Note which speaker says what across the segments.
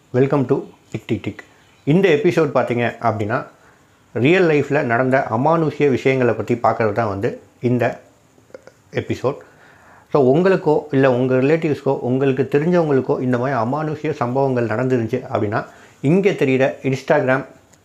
Speaker 1: welcome to tick tick tick இந்த episode பார்த்தீங்க அப்படின்னா ரியல் லைஃப்பில் நடந்த அமானுஷ்ய விஷயங்களை பற்றி பார்க்குறது தான் வந்து இந்த எபிசோட் ஸோ உங்களுக்கோ இல்லை உங்கள் ரிலேட்டிவ்ஸ்க்கோ உங்களுக்கு தெரிஞ்சவங்களுக்கோ இந்த மாதிரி அமானுஷ்ய சம்பவங்கள் நடந்துருந்துச்சு அப்படின்னா இங்கே தெரிகிற இன்ஸ்டாகிராம்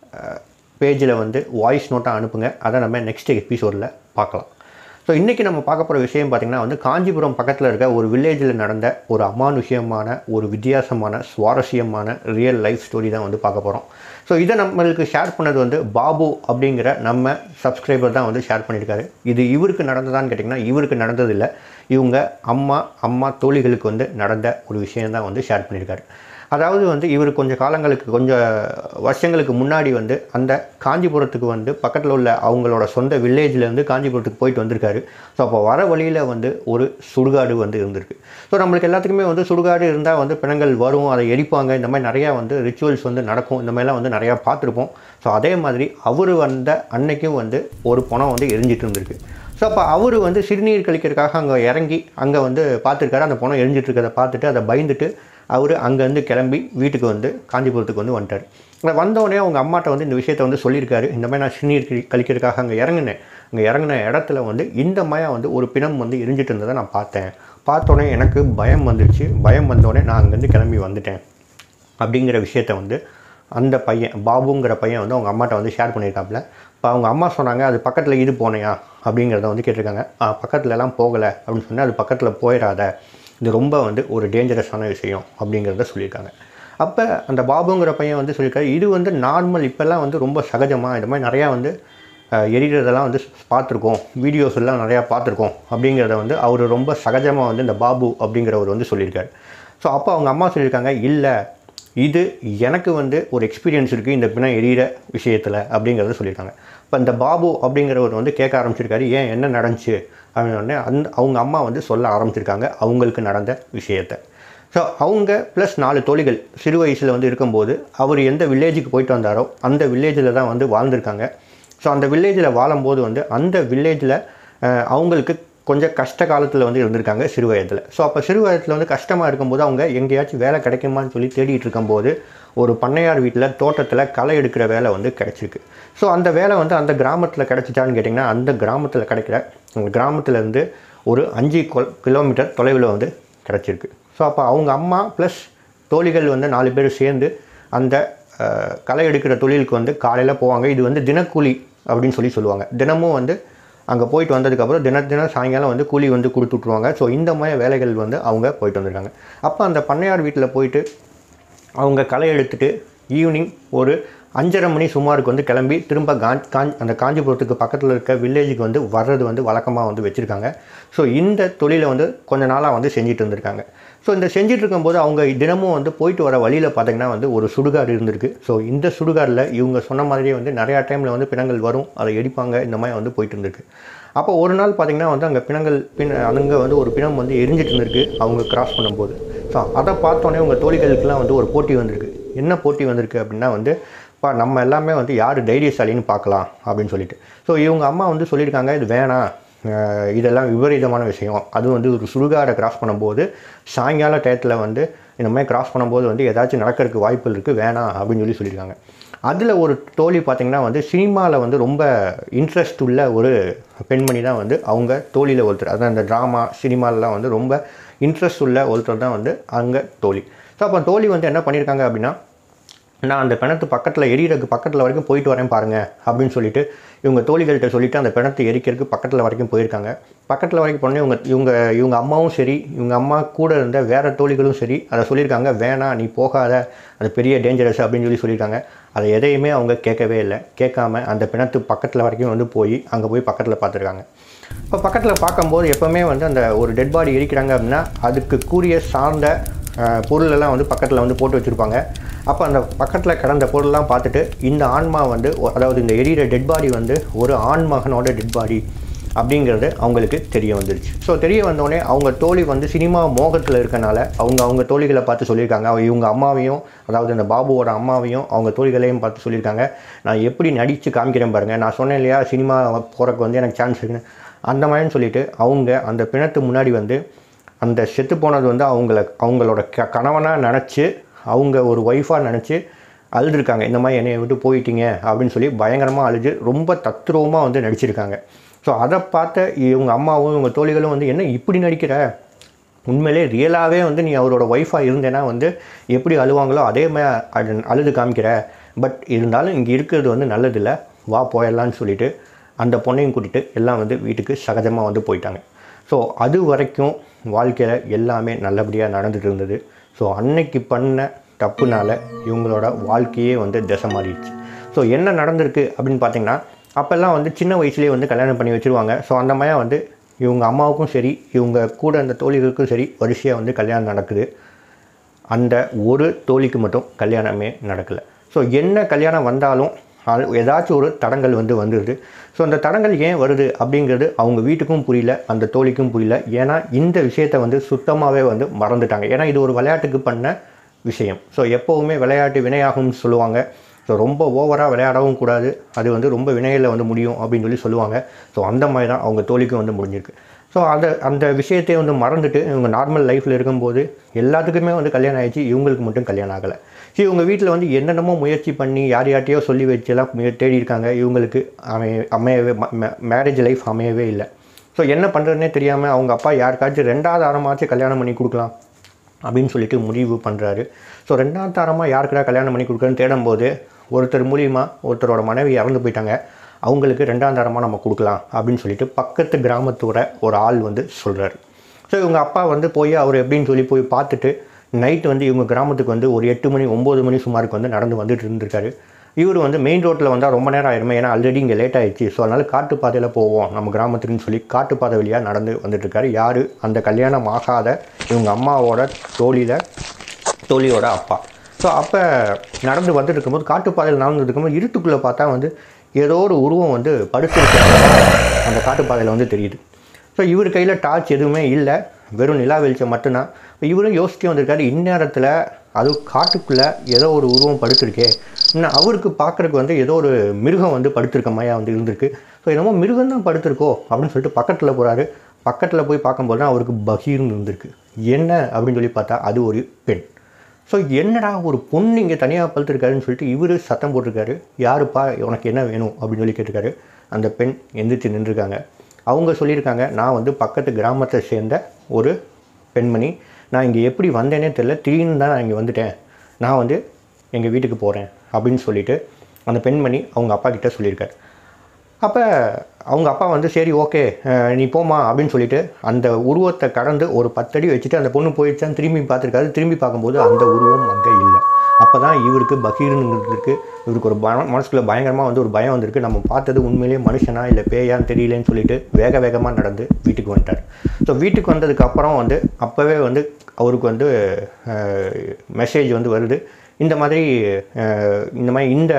Speaker 1: பேஜில் வந்து வாய்ஸ் நோட்டாக அனுப்புங்க அதை நம்ம நெக்ஸ்ட் எபிசோடில் பார்க்கலாம் ஸோ இன்றைக்கி நம்ம பார்க்க போகிற விஷயம் பார்த்திங்கன்னா வந்து காஞ்சிபுரம் பக்கத்தில் இருக்க ஒரு வில்லேஜில் நடந்த ஒரு அமானுஷ்யமான ஒரு வித்தியாசமான சுவாரஸ்யமான ரியல் லைஃப் ஸ்டோரி தான் வந்து பார்க்க போகிறோம் ஸோ இதை நம்மளுக்கு ஷேர் பண்ணது வந்து பாபு அப்படிங்கிற நம்ம சப்ஸ்கிரைபர் தான் வந்து ஷேர் பண்ணியிருக்காரு இது இவருக்கு நடந்ததான்னு கேட்டிங்கன்னா இவருக்கு நடந்ததில்லை இவங்க அம்மா அம்மா தோழிகளுக்கு வந்து நடந்த ஒரு விஷயம் தான் வந்து ஷேர் பண்ணியிருக்காரு அதாவது வந்து இவர் கொஞ்சம் காலங்களுக்கு கொஞ்சம் வருஷங்களுக்கு முன்னாடி வந்து அந்த காஞ்சிபுரத்துக்கு வந்து பக்கத்தில் உள்ள அவங்களோட சொந்த வில்லேஜ்லேருந்து காஞ்சிபுரத்துக்கு போயிட்டு வந்திருக்காரு ஸோ அப்போ வர வழியில் வந்து ஒரு சுடுகாடு வந்து இருந்திருக்கு ஸோ நம்மளுக்கு எல்லாத்துக்குமே வந்து சுடுகாடு இருந்தால் வந்து பிணங்கள் வரும் அதை எரிப்பாங்க இந்த மாதிரி நிறையா வந்து ரிச்சுவல்ஸ் வந்து நடக்கும் இந்த மாதிரிலாம் வந்து நிறையா பார்த்துருப்போம் ஸோ அதே மாதிரி அவர் வந்த அன்னைக்கும் வந்து ஒரு பணம் வந்து எரிஞ்சிட்டு இருந்திருக்கு ஸோ அப்போ அவர் வந்து சிறுநீர் கழிக்கிறதுக்காக அங்கே இறங்கி அங்கே வந்து பார்த்துருக்காரு அந்த பணம் எரிஞ்சிட்டு இருக்கிறத பார்த்துட்டு அதை பயந்துட்டு அவர் அங்கேருந்து கிளம்பி வீட்டுக்கு வந்து காஞ்சிபுரத்துக்கு வந்து வந்துட்டார் அங்கே வந்தோடனே அவங்க அம்மாட்ட வந்து இந்த விஷயத்தை வந்து சொல்லியிருக்காரு இந்த மாதிரி நான் சிறுநீர் கழி- கழிக்கிறதுக்காக அங்கே இறங்கினேன் அங்கே இறங்கின இடத்துல வந்து இந்த மயம் வந்து ஒரு பிணம் வந்து எரிஞ்சிட்டு இருந்ததை நான் பார்த்தேன் பார்த்தோன்னே எனக்கு பயம் வந்துருச்சு பயம் வந்தோடனே நான் அங்கேருந்து கிளம்பி வந்துட்டேன் அப்படிங்கிற விஷயத்த வந்து அந்த பையன் பாபுங்கிற பையன் வந்து அவங்க அம்மாட்ட வந்து ஷேர் பண்ணியிருக்காப்புல இப்போ அவங்க அம்மா சொன்னாங்க அது பக்கத்தில் இது போனையா அப்படிங்கிறத வந்து கேட்டிருக்காங்க "ஆ, பக்கத்துல எல்லாம் போகலை அப்படின்னு சொன்னால் அது பக்கத்தில் போயிடாத இது ரொம்ப வந்து ஒரு டேஞ்சரஸான விஷயம் அப்படிங்கிறத சொல்லியிருக்காங்க அப்போ அந்த பாபுங்கிற பையன் வந்து சொல்லியிருக்காரு இது வந்து நார்மல் இப்போல்லாம் வந்து ரொம்ப சகஜமாக இந்த மாதிரி நிறையா வந்து அஹ், எரிகிறதெல்லாம் வந்து பார்த்துருக்கோம் வீடியோஸ் எல்லாம் நிறையா பார்த்துருக்கோம் அப்படிங்கிறத வந்து அவர் ரொம்ப சகஜமாக வந்து இந்த பாபு அப்படிங்கிறவர் வந்து சொல்லியிருக்காரு ஸோ அப்போ அவங்க அம்மா சொல்லியிருக்காங்க இல்லை இது எனக்கு வந்து ஒரு எக்ஸ்பீரியன்ஸ் இருக்குது இந்த பிணம் எரியிற விஷயத்தில் அப்படிங்கிறத சொல்லியிருக்காங்க இப்போ இந்த பாபு அப்படிங்கிறவர் வந்து கேட்க ஆரம்பிச்சிருக்காரு ஏன் என்ன நடந்துச்சு அப்படின்னு உடனே அந்த அவங்க அம்மா வந்து சொல்ல ஆரம்பிச்சிருக்காங்க அவங்களுக்கு நடந்த விஷயத்தை ஸோ அவங்க ப்ளஸ் நாலு தோழிகள் சிறு வயசில் வந்து இருக்கும்போது அவர் எந்த வில்லேஜுக்கு போயிட்டு வந்தாரோ அந்த வில்லேஜில் தான் வந்து வாழ்ந்திருக்காங்க ஸோ அந்த வில்லேஜில் வாழும்போது வந்து அந்த வில்லேஜில் அவங்களுக்கு கொஞ்சம் கஷ்ட காலத்தில் வந்து இருந்திருக்காங்க சிறு வயதில் ஸோ அப்போ சிறு வயதில் வந்து கஷ்டமாக இருக்கும்போது அவங்க எங்கேயாச்சும் வேலை கிடைக்குமான்னு சொல்லி தேடிட்டு இருக்கும்போது ஒரு பண்ணையார் வீட்டில் தோட்டத்தில் களை எடுக்கிற வேலை வந்து கிடச்சிருக்கு ஸோ அந்த வேலை வந்து அந்த கிராமத்தில் கிடச்சிச்சான்னு கேட்டிங்கன்னா அந்த கிராமத்தில் கிடைக்கிற அந்த கிராமத்துலேருந்து ஒரு அஞ்சு கொ- கிலோமீட்டர் தொலைவில் வந்து கிடச்சிருக்கு ஸோ அப்போ அவங்க அம்மா ப்ளஸ் தோழிகள் வந்து நாலு பேர் சேர்ந்து அந்த அஹ், களை எடுக்கிற தொழிலுக்கு வந்து காலையில் போவாங்க இது வந்து தினக்கூலி அப்படின்னு சொல்லி சொல்லுவாங்க தினமும் வந்து அங்கே போயிட்டு வந்ததுக்கப்புறம் தின தினம் சாயங்காலம் வந்து கூலி வந்து கொடுத்து விட்ருவாங்க ஸோ இந்த மாதிரி வேலைகள் வந்து அவங்க போயிட்டு வந்திருக்காங்க அப்போ அந்த பண்ணையார் வீட்டில் போயிட்டு அவங்க களை எடுத்துட்டு ஈவினிங் ஒரு அஞ்சரை மணி சுமாருக்கு வந்து கிளம்பி திரும்ப காஞ் காஞ் அந்த காஞ்சிபுரத்துக்கு பக்கத்தில் இருக்க வில்லேஜுக்கு வந்து வர்றது வந்து வழக்கமாக வந்து வச்சுருக்காங்க ஸோ இந்த தொழிலை வந்து கொஞ்ச நாளாக வந்து செஞ்சுட்டு இருந்திருக்காங்க ஸோ இந்த செஞ்சுட்டு இருக்கும்போது அவங்க தினமும் வந்து போயிட்டு வர வழியில் பார்த்தீங்கன்னா வந்து ஒரு சுடுகாடு இருந்திருக்கு ஸோ இந்த சுடுகாடில் இவங்க சொன்ன மாதிரியே வந்து நிறையா டைமில் வந்து பிணங்கள் வரும் அதை எரிப்பாங்க இந்த மாதிரி வந்து போயிட்டு இருந்திருக்கு அப்போ ஒரு நாள் பார்த்தீங்கன்னா வந்து அங்கே பிணங்கள் பிண அங்கே வந்து ஒரு பிணம் வந்து எரிஞ்சிட்டு இருந்திருக்கு அவங்க கிராஸ் பண்ணும்போது ஸோ அதை பார்த்தோன்னே உங்கள் தோழிகளுக்கெல்லாம் வந்து ஒரு போட்டி வந்திருக்கு என்ன போட்டி வந்திருக்கு அப்படின்னா வந்து பா நம்ம எல்லாமே வந்து யார் தைரியசாலின்னு பார்க்கலாம் அப்படின்னு சொல்லிட்டு ஸோ இவங்க அம்மா வந்து சொல்லியிருக்காங்க இது வேணாம் அஹ் இதெல்லாம் விபரீதமான விஷயம் அது வந்து ஒரு சுடுகாடை கிராஸ் பண்ணும்போது சாயங்கால டயத்தில் வந்து இந்த மாதிரி கிராஸ் பண்ணும்போது வந்து ஏதாச்சும் நடக்கிறதுக்கு வாய்ப்புகள் இருக்குது வேணாம் அப்படின்னு சொல்லி சொல்லியிருக்காங்க அதில் ஒரு தோழி பார்த்திங்கன்னா வந்து சினிமாவில் வந்து ரொம்ப இன்ட்ரெஸ்ட் உள்ள ஒரு பெண்மணி தான் வந்து அவங்க தோழியில் ஒருத்தர் அதான் இந்த ட்ராமா சினிமாலலாம் வந்து ரொம்ப இன்ட்ரெஸ்ட் உள்ள ஒருத்தர் தான் வந்து அங்கே தோழி ஸோ அப்போ தோழி வந்து என்ன பண்ணியிருக்காங்க அப்படின்னா நான் அந்த பிணத்து பக்கத்தில் எரியறதுக்கு பக்கத்தில் வரைக்கும் போயிட்டு வரேன் பாருங்க அப்படின்னு சொல்லிட்டு இவங்க தோழிகள்கிட்ட சொல்லிட்டு அந்த பிணத்தை எரிக்கிறதுக்கு பக்கத்தில் வரைக்கும் போயிருக்காங்க பக்கத்தில் வரைக்கும் போனே இவங்க இவங்க இவங்க அம்மாவும் சரி இவங்க அம்மா கூட இருந்த வேற தோழிகளும் சரி அதை சொல்லியிருக்காங்க வேணாம் நீ போகாத அது பெரிய டேஞ்சரஸ் அப்படின்னு சொல்லி சொல்லியிருக்காங்க அதை எதையுமே அவங்க கேட்கவே இல்லை கேட்காம அந்த பிணத்து பக்கத்தில் வரைக்கும் வந்து போய் அங்கே போய் பக்கத்தில் பார்த்துருக்காங்க இப்போ பக்கத்தில் பார்க்கும்போது எப்போவுமே வந்து அந்த ஒரு டெட் பாடி எரிக்கிறாங்க அப்படின்னா அதுக்கு கூறிய சார்ந்த அஹ், பொருளெல்லாம் வந்து பக்கத்தில் வந்து போட்டு வச்சுருப்பாங்க அப்போ அந்த பக்கத்தில் கிடந்த பொருள்லாம் பார்த்துட்டு இந்த ஆன்மா வந்து ஒ- அதாவது இந்த எரியிற டெட் பாடி வந்து ஒரு ஆண் மகனோட டெட் பாடி அப்படிங்கிறது அவங்களுக்கு தெரிய வந்துருச்சு ஸோ தெரிய வந்தோடனே அவங்க தோழி வந்து சினிமா மோகத்தில் இருக்கனால அவங்க அவங்க தோழிகளை பார்த்து சொல்லியிருக்காங்க அவ- இவங்க அம்மாவையும் அதாவது இந்த பாபுவோட அம்மாவையும் அவங்க தோழிகளையும் பார்த்து சொல்லியிருக்காங்க நான் எப்படி நடித்து காமிக்கிறேன் பாருங்கள் நான் சொன்னேன் இல்லையா சினிமா போகிறக்கு வந்து எனக்கு சான்ஸ் இருக்குன்னு அந்த மாதிரின்னு சொல்லிட்டு அவங்க அந்த பிணத்து முன்னாடி வந்து அந்த செத்து போனது வந்து அவங்கள அவங்களோட க கணவனாக நினச்சி அவங்க ஒரு ஒய்ஃபாக நினச்சி அழுதுருக்காங்க இந்த மாதிரி என்னை விட்டு போயிட்டீங்க அப்படின்னு சொல்லி பயங்கரமாக அழுது ரொம்ப தத்ரூபமாக வந்து நடிச்சிருக்காங்க ஸோ அதை பார்த்த இவங்க அம்மாவும் இவங்க தோழிகளும் வந்து என்ன இப்படி நடிக்கிற உண்மையிலே ரியலாகவே வந்து நீ அவரோட ஒய்ஃபாக இருந்தேன்னா வந்து எப்படி அழுவாங்களோ அதே மாதிரி அழு- அழுது காமிக்கிற பட் இருந்தாலும் இங்கே இருக்கிறது வந்து நல்லதில்ல வா போயிடலான்னு சொல்லிட்டு அந்த பொண்ணையும் கூட்டிகிட்டு எல்லாம் வந்து வீட்டுக்கு சகஜமாக வந்து போயிட்டாங்க ஸோ அது வரைக்கும் வாழ்க்கையில் எல்லாமே நல்லபடியாக நடந்துட்டு இருந்தது ஸோ அன்னைக்கு பண்ண தப்புனால இவங்களோட வாழ்க்கையே வந்து திசை மாறிடுச்சு ஸோ என்ன நடந்திருக்கு அப்படின்னு பார்த்தீங்கன்னா அப்போல்லாம் வந்து சின்ன வயசுலேயே வந்து கல்யாணம் பண்ணி வச்சுருவாங்க ஸோ அந்த மாதிரி வந்து இவங்க அம்மாவுக்கும் சரி இவங்க கூட அந்த தோழிகளுக்கும் சரி வரிசையாக வந்து கல்யாணம் நடக்குது அந்த ஒரு தோழிக்கு மட்டும் கல்யாணமே நடக்கலை ஸோ என்ன கல்யாணம் வந்தாலும் அது ஏதாச்சும் ஒரு தடங்கள் வந்து வந்துடுது ஸோ அந்த தடங்கள் ஏன் வருது அப்படிங்கிறது அவங்க வீட்டுக்கும் புரியல அந்த தோழிக்கும் புரியல ஏன்னா இந்த விஷயத்தை வந்து சுத்தமாகவே வந்து மறந்துட்டாங்க ஏன்னா இது ஒரு விளையாட்டுக்கு பண்ண விஷயம் ஸோ எப்போவுமே விளையாட்டு வினையாகும்னு சொல்லுவாங்க ஸோ ரொம்ப ஓவராக விளையாடவும் கூடாது அது வந்து ரொம்ப வினையில் வந்து முடியும் அப்படின்னு சொல்லி சொல்லுவாங்க ஸோ அந்த மாதிரி தான் அவங்க தோழிக்கும் வந்து முடிஞ்சிருக்கு ஸோ அதை அந்த விஷயத்தை வந்து மறந்துட்டு இவங்க நார்மல் லைஃப்பில் இருக்கும்போது எல்லாத்துக்குமே வந்து கல்யாணம் ஆயிடுச்சு இவங்களுக்கு மட்டும் கல்யாணம் ஆகலை ஸோ இவங்க வீட்டில் வந்து என்னென்னமோ முயற்சி பண்ணி யார் யார்ட்டையோ சொல்லி வச்செல்லாம் முய- தேடி இருக்காங்க இவங்களுக்கு அமைய அமையவே மேரேஜ் லைஃப் அமையவே இல்லை ஸோ என்ன பண்ணுறதுனே தெரியாமல் அவங்க அப்பா யாருக்காச்சும் ரெண்டாவது ஆரமாச்சும் கல்யாணம் பண்ணி கொடுக்கலாம் அப்படின்னு சொல்லிட்டு முடிவு பண்ணுறாரு ஸோ ரெண்டாவது தாரமாக யாருக்குடா கல்யாணம் பண்ணி கொடுக்குறேன்னு தேடும்போது ஒருத்தர் மூலியமாக ஒருத்தரோட மனைவி இறந்து போயிட்டாங்க அவங்களுக்கு ரெண்டாம் தாரமாக நம்ம கொடுக்கலாம் அப்படின்னு சொல்லிட்டு பக்கத்து கிராமத்தோட ஒரு ஆள் வந்து சொல்கிறாரு ஸோ இவங்க அப்பா வந்து போய் அவர் எப்படின்னு சொல்லி போய் பார்த்துட்டு நைட் வந்து இவங்க கிராமத்துக்கு வந்து ஒரு எட்டு மணி ஒம்பது மணி சுமாருக்கு வந்து நடந்து வந்துட்டு இருந்திருக்காரு இவர் வந்து மெயின் ரோட்டில் வந்தால் ரொம்ப நேரம் ஆயிருமே ஏன்னா ஆல்ரெடி இங்கே லேட் ஆயிடுச்சு ஸோ அதனால் காட்டு பாதையில் போவோம் நம்ம கிராமத்துக்குன்னு சொல்லி காட்டு பாதை வழியாக நடந்து வந்துட்டு இருக்காரு யார் அந்த கல்யாணம் ஆகாத இவங்க அம்மாவோட தோழியில் தோழியோட அப்பா ஸோ அப்போ நடந்து வந்துட்டு இருக்கும்போது காட்டுப்பாதையில் நடந்துட்டு இருக்கும்போது இருட்டுக்குள்ளே பார்த்தா வந்து ஏதோ ஒரு உருவம் வந்து படுத்திருக்க அந்த காட்டுப்பாதையில் வந்து தெரியுது ஸோ இவர் கையில் டார்ச் எதுவுமே இல்லை வெறும் நிலா வெளிச்சம் மட்டும்தான் இப்போ இவரும் யோசிக்க வந்திருக்காரு இந்நேரத்தில் அது காட்டுக்குள்ளே ஏதோ ஒரு உருவம் படுத்திருக்கே இன்னும் அவருக்கு பார்க்குறதுக்கு வந்து ஏதோ ஒரு மிருகம் வந்து படுத்திருக்க மாதிரியா வந்து இருந்திருக்கு ஸோ என்னமோ மிருகம் தான் படுத்திருக்கோ அப்படின்னு சொல்லிட்டு பக்கத்தில் போகிறாரு பக்கத்தில் போய் பார்க்கும்போது தான் அவருக்கு பகீர்னு இருந்திருக்கு என்ன அப்படின்னு சொல்லி பார்த்தா அது ஒரு பெண் ஸோ என்னடா ஒரு பொண்ணு இங்கே தனியாக பழுத்திருக்காருன்னு சொல்லிட்டு இவர் சத்தம் போட்டிருக்காரு யாருப்பா உனக்கு என்ன வேணும் அப்படின்னு சொல்லி கேட்டிருக்காரு அந்த பெண் எந்திரிச்சு நின்றுருக்காங்க அவங்க சொல்லியிருக்காங்க நான் வந்து பக்கத்து கிராமத்தை சேர்ந்த ஒரு பெண்மணி நான் இங்கே எப்படி வந்தேனே தெரியல திடீர்னு தான் நான் இங்கே வந்துட்டேன் நான் வந்து எங்கள் வீட்டுக்கு போகிறேன் அப்படின்னு சொல்லிட்டு அந்த பெண்மணி அவங்க அப்பா கிட்ட சொல்லியிருக்காரு அப்போ அவங்க அப்பா வந்து சரி ஓகே நீ போமா அப்படின்னு சொல்லிட்டு அந்த உருவத்தை கடந்து ஒரு பத்தடி வச்சுட்டு அந்த பொண்ணு போயிடுச்சான்னு திரும்பி பார்த்துருக்காரு திரும்பி பார்க்கும்போது அந்த உருவம் அங்கே இல்லை அப்போ தான் இவருக்கு பகீர்னுங்கிறதுக்கு இவருக்கு ஒரு பயம் மனசுக்குள்ள பயங்கரமாக வந்து ஒரு பயம் வந்திருக்கு நம்ம பார்த்தது உண்மையிலேயே மனுஷனா இல்லை பேயான்னு தெரியலன்னு சொல்லிட்டு வேக வேகமாக நடந்து வீட்டுக்கு வந்துட்டார் ஸோ வீட்டுக்கு வந்ததுக்கு அப்புறம் வந்து அப்போவே வந்து அவருக்கு வந்து மெசேஜ் வந்து வருது இந்த மாதிரி அஹ், இந்த மாதிரி இந்த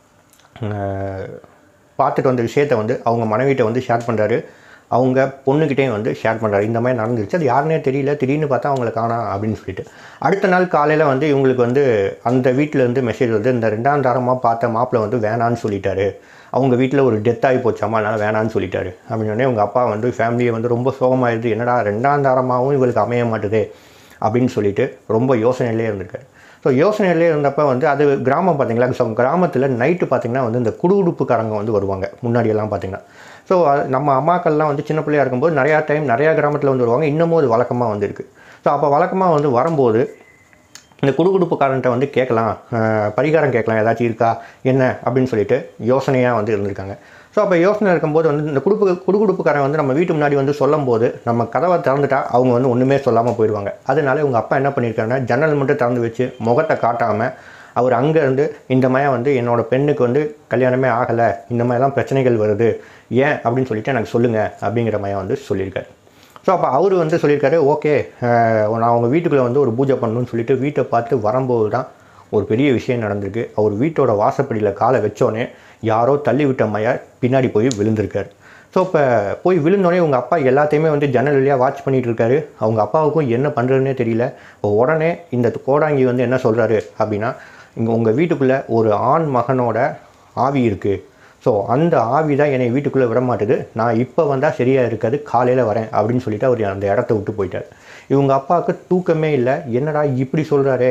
Speaker 1: அஹ், பார்த்துட்டு வந்த விஷயத்தை வந்து அவங்க மனைவிட்ட வந்து ஷேர் பண்ணுறாரு அவங்க பொண்ணுக்கிட்டேயும் வந்து ஷேர் பண்ணுறாரு இந்த மாதிரி நடந்துருச்சு அது யாருனே தெரியல திடீர்னு பார்த்தா அவங்கள காணோம் அப்படின்னு சொல்லிட்டு அடுத்த நாள் காலையில் வந்து இவங்களுக்கு வந்து அந்த வீட்டில் இருந்து மெசேஜ் வந்து இந்த ரெண்டாம் தாரமாக பார்த்த மாப்பிள்ளை வந்து வேணான்னு சொல்லிட்டாரு அவங்க வீட்டில் ஒரு டெத் ஆகி போச்சாமா அதனால் வேணான்னு சொல்லிட்டாரு அப்படின்னு உடனே உங்கள் அப்பா வந்து ஃபேமிலியை வந்து ரொம்ப சோகமாயிருது என்னடா ரெண்டாம் தாரமாகவும் இவளுக்கு அமைய மாட்டுதே அப்படின்னு சொல்லிட்டு ரொம்ப யோசனையிலே இருந்திருக்காரு ஸோ யோசனையிலே இருந்தப்போ வந்து அது கிராமம் பார்த்தீங்களா ஸோ கிராமத்தில் நைட்டு பார்த்தீங்கன்னா வந்து இந்த குடுகுடுப்புக்காரங்க வந்து வருவாங்க முன்னாடியெல்லாம் பார்த்தீங்கன்னா ஸோ நம்ம அம்மாக்கள்லாம் வந்து சின்ன பிள்ளையா இருக்கும்போது நிறையா டைம் நிறையா கிராமத்தில் வந்து வருவாங்க இன்னமும் அது வழக்கமாக வந்திருக்கு ஸோ அப்போ வழக்கமாக வந்து வரும்போது இந்த குடுகுடுப்புக்காரன்ட்ட வந்து கேட்கலாம் அஹ், பரிகாரம் கேட்கலாம் ஏதாச்சும் இருக்கா என்ன அப்படின்னு சொல்லிட்டு யோசனையாக வந்து இருந்திருக்காங்க ஸோ அப்போ யோசனை இருக்கும்போது வந்து இந்த குடுப்பு குடுகுடுப்புக்காரன் வந்து நம்ம வீட்டு முன்னாடி வந்து சொல்லும்போது நம்ம கதவை திறந்துட்டா அவங்க வந்து ஒன்றுமே சொல்லாமல் போயிடுவாங்க அதனால உங்கள் அப்பா என்ன பண்ணியிருக்காருன்னா ஜன்னல் மட்டும் திறந்து வச்சு முகத்தை காட்டாமல் அவர் அங்கேருந்து இந்த மாதிரி வந்து என்னோட பெண்ணுக்கு வந்து கல்யாணமே ஆகலை இந்த மாதிரிலாம் பிரச்சனைகள் வருது ஏன் அப்படின்னு சொல்லிட்டு எனக்கு சொல்லுங்கள் அப்படிங்கிற மாதிரி வந்து சொல்லியிருக்காரு ஸோ அப்போ அவர் வந்து சொல்லியிருக்காரு ஓகே நான் அவங்க வீட்டுக்குள்ளே வந்து ஒரு பூஜை பண்ணணும்னு சொல்லிட்டு வீட்டை பார்த்து வரும்போது தான் ஒரு பெரிய விஷயம் நடந்திருக்கு அவர் வீட்டோட வாசப்படியில் காலை வச்சோடனே யாரோ தள்ளி விட்ட மையா பின்னாடி போய் விழுந்திருக்காரு ஸோ இப்போ போய் விழுந்தோடனே உங்கள் அப்பா எல்லாத்தையுமே வந்து ஜன்னல் வழியாக வாட்ச் பண்ணிட்டு இருக்காரு அவங்க அப்பாவுக்கும் என்ன பண்ணுறதுனே தெரியல இப்போ உடனே இந்த கோடாங்கி வந்து என்ன சொல்கிறாரு அப்படின்னா இங்கே உங்கள் வீட்டுக்குள்ளே ஒரு ஆண் மகனோட ஆவி இருக்குது ஸோ அந்த ஆவி தான் என்னை வீட்டுக்குள்ளே விட மாட்டுது நான் இப்போ வந்தால் சரியாக இருக்காது காலையில் வரேன் அப்படின்னு சொல்லிட்டு அவர் அந்த இடத்த விட்டு போயிட்டார் இவங்க அப்பாவுக்கு தூக்கமே இல்லை என்னடா இப்படி சொல்கிறாரே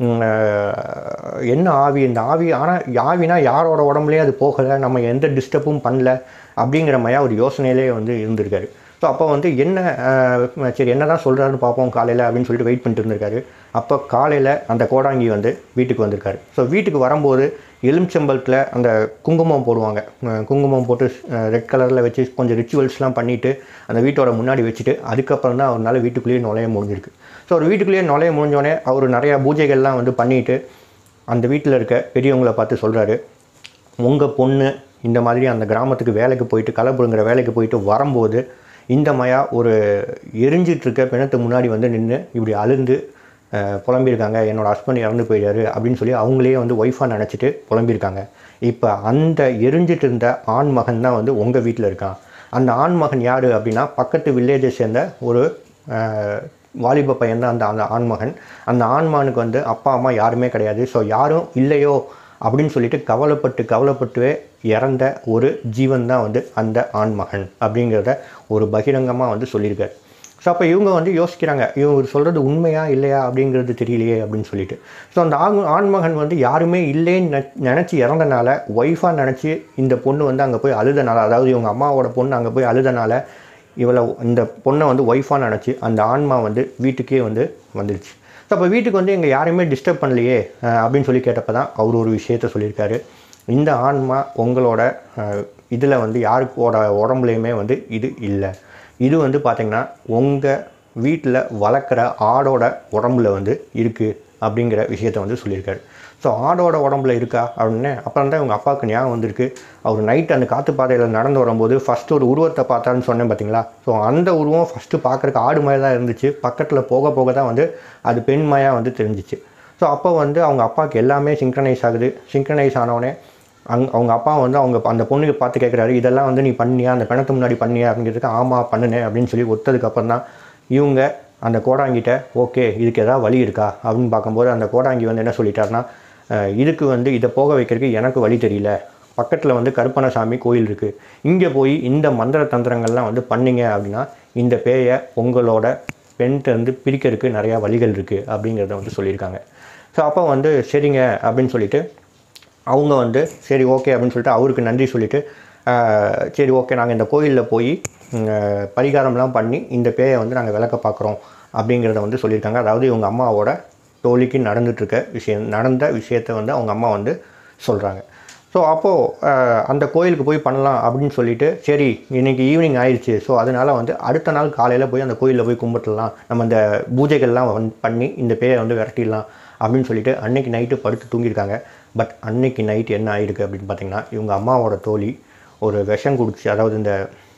Speaker 1: என்ன ஆவி இந்த ஆவி ஆனால் ஆவினா யாரோட உடம்புலேயே அது போகலை நம்ம எந்த டிஸ்டர்பும் பண்ணல அப்படிங்கிற மாதிரியா ஒரு யோசனையிலே வந்து இருந்திருக்காரு ஸோ அப்போ வந்து என்ன அஹ், சரி என்ன தான் சொல்கிறாருன்னு பார்ப்போம் காலையில் அப்படின்னு சொல்லிட்டு வெயிட் பண்ணிட்டு இருந்திருக்காரு அப்போ காலையில் அந்த கோடாங்கி வந்து வீட்டுக்கு வந்திருக்காரு ஸோ வீட்டுக்கு வரும்போது எலுமிச்சம்பழத்தில் அந்த குங்குமம் போடுவாங்க அஹ், குங்குமம் போட்டு ரெட் கலரில் வச்சு கொஞ்சம் ரிச்சுவல்ஸ்லாம் பண்ணிவிட்டு அந்த வீட்டோட முன்னாடி வச்சுட்டு அதுக்கப்புறம் தான் அவரால் வீட்டுக்குள்ளேயே நுழைய முடிஞ்சிருக்கு ஸோ ஒரு வீட்டுக்குள்ளேயே நுழைய முடிஞ்சோடனே அவர் நிறையா பூஜைகள்லாம் வந்து பண்ணிட்டு அந்த வீட்டில் இருக்க பெரியவங்களை பார்த்து சொல்கிறாரு உங்கள் பொண்ணு இந்த மாதிரி அந்த கிராமத்துக்கு வேலைக்கு போயிட்டு களை புடுங்குற வேலைக்கு போயிட்டு வரும்போது இந்த மயா ஒரு எரிஞ்சிட்டு இருக்க பிணத்து முன்னாடி வந்து நின்று இப்படி அழுந்து அஹ், புலம்பியிருக்காங்க என்னோட ஹஸ்பண்ட் இறந்து போயிட்டாரு அப்படின்னு சொல்லி அவங்களே வந்து ஒய்ஃபாக நினச்சிட்டு புலம்பியிருக்காங்க இப்போ அந்த எரிஞ்சிட்டு இருந்த ஆண் மகன் தான் வந்து உங்கள் வீட்டில் இருக்கான் அந்த ஆண் மகன் யார் அப்படின்னா பக்கத்து வில்லேஜை சேர்ந்த ஒரு அஹ், வாலிப பையன் தான் அந்த அந்த ஆண்மகன் அந்த ஆண்மகனுக்கு வந்து அப்பா அம்மா யாருமே கிடையாது ஸோ யாரும் இல்லையோ அப்படின்னு சொல்லிட்டு கவலைப்பட்டு கவலைப்பட்டு இறந்த ஒரு ஜீவன் தான் வந்து அந்த ஆண்மகன் அப்படிங்கிறத ஒரு பகிரங்கமாக வந்து சொல்லியிருக்காரு ஸோ அப்போ இவங்க வந்து யோசிக்கிறாங்க இவங்க சொல்கிறது உண்மையா இல்லையா அப்படிங்கிறது தெரியலையே அப்படின்னு சொல்லிட்டு ஸோ அந்த ஆண் ஆண்மகன் வந்து யாருமே இல்லைன்னு நெ- நினச்சி இறந்தனால ஒய்ஃபாக நினச்சி இந்த பொண்ணு வந்து அங்கே போய் அழுதனால அதாவது இவங்க அம்மாவோட பொண்ணு அங்கே போய் அழுதனால இவளை இந்த பொண்ணை வந்து ஒய்ஃபாக நினச்சி அந்த ஆன்மா வந்து வீட்டுக்கே வந்து வந்துடுச்சு ஸோ அப்போ வீட்டுக்கு வந்து எங்கள் யாரையுமே டிஸ்டர்ப் பண்ணலையே அஹ், அப்படின்னு சொல்லி கேட்டப்போ தான் அவர் ஒரு விஷயத்த சொல்லியிருக்காரு இந்த ஆன்மா உங்களோட இதில் வந்து யாருக்கோட உடம்புலையுமே வந்து இது இல்லை இது வந்து பார்த்திங்கன்னா உங்கள் வீட்டில் வளர்க்குற ஆடோட உடம்புல வந்து இருக்குது அப்படிங்கிற விஷயத்த வந்து சொல்லியிருக்காரு ஸோ ஆடோட உடம்புல இருக்கா அப்படின்னு அப்புறம் தான் இவங்க அப்பாவுக்கு ஞாபகம் வந்திருக்கு அவர் நைட் அந்த காற்று பாதையில் நடந்து வரும்போது ஃபஸ்ட்டு ஒரு உருவத்தை பார்த்தாருன்னு சொன்னேன் பார்த்தீங்களா ஸோ அந்த உருவம் ஃபஸ்ட்டு பார்க்குறக்கு ஆடு மாதிரி தான் இருந்துச்சு பக்கத்தில் போக போக தான் வந்து அது பெண்மையாக வந்து தெரிஞ்சிச்சு ஸோ அப்போ வந்து அவங்க அப்பாவுக்கு எல்லாமே சிங்க்ரனைஸ் ஆகுது சிங்க்ரனைஸ் ஆனவுடனே அங் அவங்க அப்பா வந்து அவங்க அந்த பொண்ணுக்கு பார்த்து கேட்குறாரு இதெல்லாம் வந்து நீ பண்ணியா அந்த பிணத்து முன்னாடி பண்ணியா அப்படிங்கிறதுக்கு ஆமாம் பண்ணுனேன் அப்படின்னு சொல்லி ஒத்ததுக்கப்புறம் தான் இவங்க அந்த கோடாங்கிட்ட ஓகே இதுக்கு ஏதாவது வழி இருக்கா அப்படின்னு பார்க்கும்போது அந்த கோடாங்கி வந்து என்ன சொல்லிட்டாருன்னா அஹ், இதுக்கு வந்து இதை போக வைக்கிறதுக்கு எனக்கு வழி தெரியல பக்கத்தில் வந்து கருப்பணசாமி கோயில் இருக்குது இங்கே போய் இந்த மந்திர தந்திரங்கள்லாம் வந்து பண்ணீங்க அப்படின்னா இந்த பேயை உங்களோட பெண்கிட்ட இருந்து பிரிக்கிறதுக்கு நிறையா வழிகள் இருக்குது அப்படிங்கிறத வந்து சொல்லியிருக்காங்க ஸோ அப்போ வந்து சரிங்க அப்படின்னு சொல்லிட்டு அவங்க வந்து சரி ஓகே அப்படின்னு சொல்லிட்டு அவருக்கு நன்றி சொல்லிட்டு ஆஹ், சரி ஓகே நாங்கள் இந்த கோயிலில் போய் ம், ஆஹ், பரிகாரம்லாம் பண்ணி இந்த பேயை வந்து நாங்கள் விளக்க பார்க்குறோம் அப்படிங்கிறத வந்து சொல்லியிருக்காங்க அதாவது இவங்க அம்மாவோட தோழிக்கு நடந்துட்டுருக்க விஷயம் நடந்த விஷயத்தை வந்து அவங்க அம்மா வந்து சொல்கிறாங்க ஸோ அப்போது அந்த கோயிலுக்கு போய் பண்ணலாம் அப்படின்னு சொல்லிட்டு சரி இன்னைக்கு ஈவினிங் ஆயிடுச்சு ஸோ அதனால் வந்து அடுத்த நாள் காலையில் போய் அந்த கோயிலில் போய் கும்பிட்டுலாம் நம்ம இந்த பூஜைகள்லாம் வந்து பண்ணி இந்த பேயை வந்து விரட்டிடலாம் அப்படின்னு சொல்லிட்டு அன்னைக்கு நைட்டு படுத்து தூங்கியிருக்காங்க பட் அன்னைக்கு நைட் என்ன ஆயிருக்கு அப்படின்னு பார்த்தீங்கன்னா இவங்க அம்மாவோட தோழி ஒரு விஷம் குடிச்சு அதாவது இந்த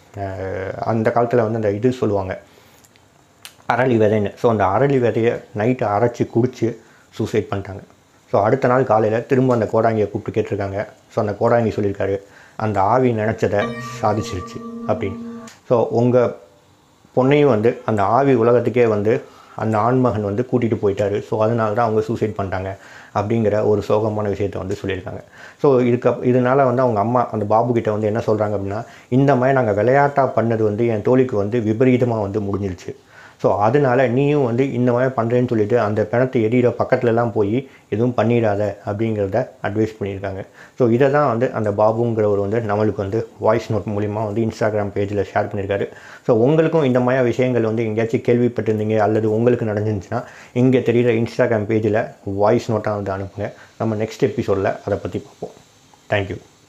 Speaker 1: அஹ், அந்த காலத்தில் வந்து அந்த இது சொல்லுவாங்க அரளி விதைன்னு ஸோ அந்த அரளி விதையை நைட்டு அரைச்சி குடிச்சு சூசைட் பண்ணிட்டாங்க ஸோ அடுத்த நாள் காலையில் திரும்ப அந்த கோடாங்கியை கூப்பிட்டு கேட்டிருக்காங்க ஸோ அந்த கோடாங்கி சொல்லியிருக்காரு அந்த ஆவி நினச்சதை சாதிச்சிருச்சு அப்படின்னு ஸோ உங்கள் பொண்ணையும் வந்து அந்த ஆவி உலகத்துக்கே வந்து அந்த ஆண்மகன் வந்து கூட்டிகிட்டு போயிட்டாரு ஸோ அதனால தான் அவங்க சூசைட் பண்ணிட்டாங்க அப்படிங்கிற ஒரு சோகமான விஷயத்தை வந்து சொல்லியிருக்காங்க ஸோ இதுக்கு இதனால் வந்து அவங்க அம்மா அந்த பாபு கிட்ட வந்து என்ன சொல்கிறாங்க அப்படின்னா இந்த மாதிரி நாங்கள் விளையாட்டாக பண்ணது வந்து என் தோழிக்கு வந்து விபரீதமாக வந்து முடிஞ்சிருச்சு ஸோ அதனால நீயும் வந்து இந்த மாதிரி பண்ணுறேன்னு சொல்லிட்டு அந்த பிணத்தை எரியிற பக்கத்துலலாம் போய் எதுவும் பண்ணிடாத அப்படிங்கிறத அட்வைஸ் பண்ணியிருக்காங்க ஸோ இதை தான் வந்து அந்த பாபுங்கிறவர் வந்து நம்மளுக்கு வந்து வாய்ஸ் நோட் மூலிமா வந்து இன்ஸ்டாகிராம் பேஜில் ஷேர் பண்ணியிருக்காரு ஸோ உங்களுக்கும் இந்த மாதிரி விஷயங்கள் வந்து எங்கேயாச்சும் கேள்விப்பட்டிருந்தீங்க அல்லது உங்களுக்கு நடந்துருந்துச்சுன்னா இங்கே தெரிகிற இன்ஸ்டாகிராம் பேஜில் வாய்ஸ் நோட்டாக வந்து அனுப்புங்க நம்ம நெக்ஸ்ட் எபிசோடில் அதை பற்றி பார்ப்போம் தேங்க்யூ